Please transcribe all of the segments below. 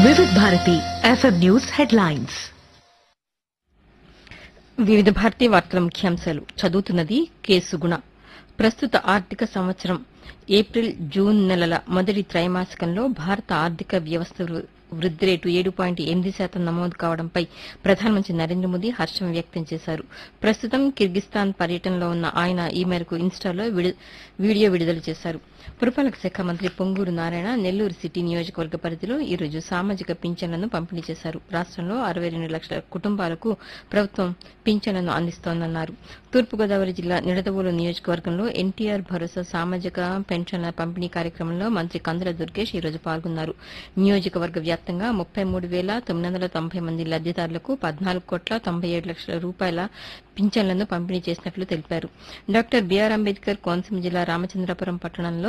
వివిధ Bharati FM news headlines వివిధ భారతీయ వార్తల ముఖ్యాంశాలు చదువుతున్నది కేసు గుణ ప్రస్తుత ఆర్థిక సంవత్సరం ఏప్రిల్ జూన్ నెలల మొదటి త్రైమాసికంలో భారత ఆర్థిక వ్యవస్థ వృ- వృద్ది రేటు ఏడు పాయింట్ ఎనిమిది శాతం నమోదు కావడంపై ప్రధానమంత్రి నరేంద్ర మోదీ హర్షం వ్యక్తం చేశారు ప్రస్తుతం కిర్గిస్తాన్ పర్యటనలో ఉన్న ఆయన ఈ మేరకు ఇన్స్టాలో విడు- వీడియో విడుదల చేశారు పురపాలక శాఖ మంత్రి పొంగూరు నారాయణ నెల్లూరు సిటీ నియోజకవర్గ పరిధిలో ఈ రోజు సామాజిక పింఛన్లను పంపిణీ చేశారు రాష్టంలో అరవై రెండు లక్షల కుటుంబాలకు ప్రభుత్వం పింఛన్లను అందిస్తోందన్నారు తూర్పుగోదావరి జిల్లా నిడదవోలు నియోజకవర్గంలో ఎన్టీఆర్ భరోసా సామాజిక పెన్షన్ల పంపిణీ కార్యక్రమంలో మంత్రి కందుల దుర్గేష్ ఈ రోజు పాల్గొన్నారు నియోజకవర్గ వ్యాప్తంగా ముప్పై మూడు వేల తొమ్మిది వందల తొంభై మంది లబ్దిదారులకు పద్నాలుగు కోట్ల తొంభై ఏడు లక్షల రూపాయల పింఛన్లను పంపిణీ చేసినట్లు తెలిపారు డాక్టర్ బీఆర్ అంబేద్కర్ కోనసీమ జిల్లా రామచంద్రపురం పట్టణంలో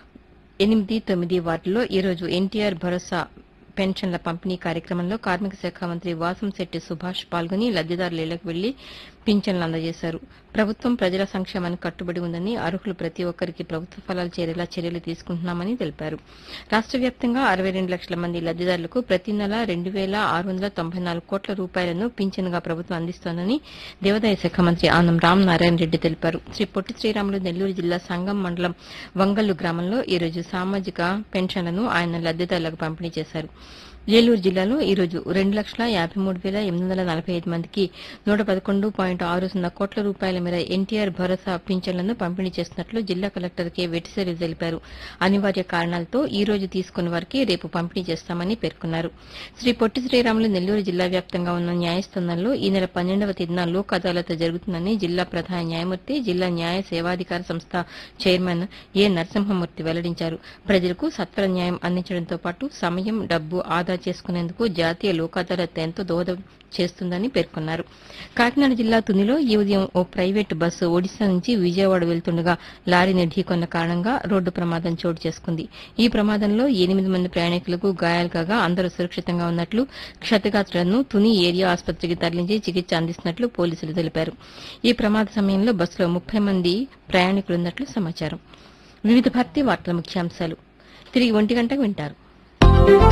ఎనిమిది తొమ్మిది వార్డుల్లో ఈ రోజు ఎన్టీఆర్ భరోసా పెన్షన్ల పంపిణీ కార్యక్రమంలో కార్మిక శాఖ మంత్రి వాసంశెట్టి సుభాష్ పాల్గొని లబ్దిదారుల ఇళ్లకు వెళ్లి పింఛన్లు అందజేశారు ప్రభుత్వం ప్రజల సంక్షేమానికి కట్టుబడి ఉందని అర్హులు ప్రతి ఒక్కరికి ప్రభుత్వ ఫలాలు చేరేలా చర్యలు తీసుకుంటున్నామని తెలిపారు రాష్ట వ్యాప్తంగా అరవై రెండు లక్షల మంది లబ్దిదారులకు ప్రతి నెల రెండు వేల ఆరు వందల తొంభై నాలుగు కోట్ల రూపాయలను పింఛన్గా ప్రభుత్వం అందిస్తోందని దేవాదాయ శాఖ మంత్రి ఆనం రామ్ నారాయణ రెడ్డి తెలిపారు శ్రీ పొట్టి శ్రీరాములు నెల్లూరు జిల్లా సంగం మండలం వంగల్లు గ్రామంలో ఈ రోజు సామాజిక పెన్షన్లను ఆయన లబ్దిదారులకు పంపిణీ చేశారు ఏలూరు జిల్లాలో ఈ రోజు రెండు లక్షల యాభై మూడు వేల ఎనిమిది వందల నలభై ఐదు మందికి నూట పదకొండు పాయింట్ ఆరు సున్నా కోట్ల రూపాయల మేర ఎన్టీఆర్ భరోసా పింఛన్లను పంపిణీ చేస్తున్నట్లు జిల్లా కలెక్టర్ కె వెటిసరి తెలిపారు అనివార్య కారణాలతో ఈ రోజు తీసుకున్న వారికి రేపు పంపిణీ చేస్తామని పేర్కొన్నారు శ్రీ పొట్టి శ్రీరాములు నెల్లూరు జిల్లా వ్యాప్తంగా ఉన్న న్యాయస్థానాల్లో ఈ నెల పన్నెండవ తేదీన లోక్ అదాలత్ జరుగుతుందని జిల్లా ప్రధాన న్యాయమూర్తి జిల్లా న్యాయ సేవాధికార సంస్థ చైర్మన్ ఏ నరసింహమూర్తి వెల్లడించారు ప్రజలకు సత్వర న్యాయం అందించడంతో పాటు సమయం డబ్బు ఆదా చేసుకునేందుకు జాతీయ లోక్ అదాలత్ ఎంతో దోహదం చేస్తుందని పేర్కొన్నారు కాకినాడ జిల్లా తునిలో ఈ ఉదయం ఓ ప్రైవేటు బస్సు ఒడిశా నుంచి విజయవాడ వెళ్తుండగా లారీని ఢీకొన్న కారణంగా రోడ్డు ప్రమాదం చోటు చేసుకుంది ఈ ప్రమాదంలో ఎనిమిది మంది ప్రయాణికులకు గాయాలు కాగా అందరూ సురక్షితంగా ఉన్నట్లు క్షతగాత్రులను తుని ఏరియా ఆసుపత్రికి తరలించి చికిత్స అందిస్తున్నట్లు పోలీసులు తెలిపారు ఈ ప్రమాద సమయంలో బస్సులో ముప్పై మంది ప్రయాణికులున్నట్లు సమాచారం వివిధ భారతీయ వార్తల ముఖ్యాంశాలు తిరిగి ఒంటి గంటకు వింటారు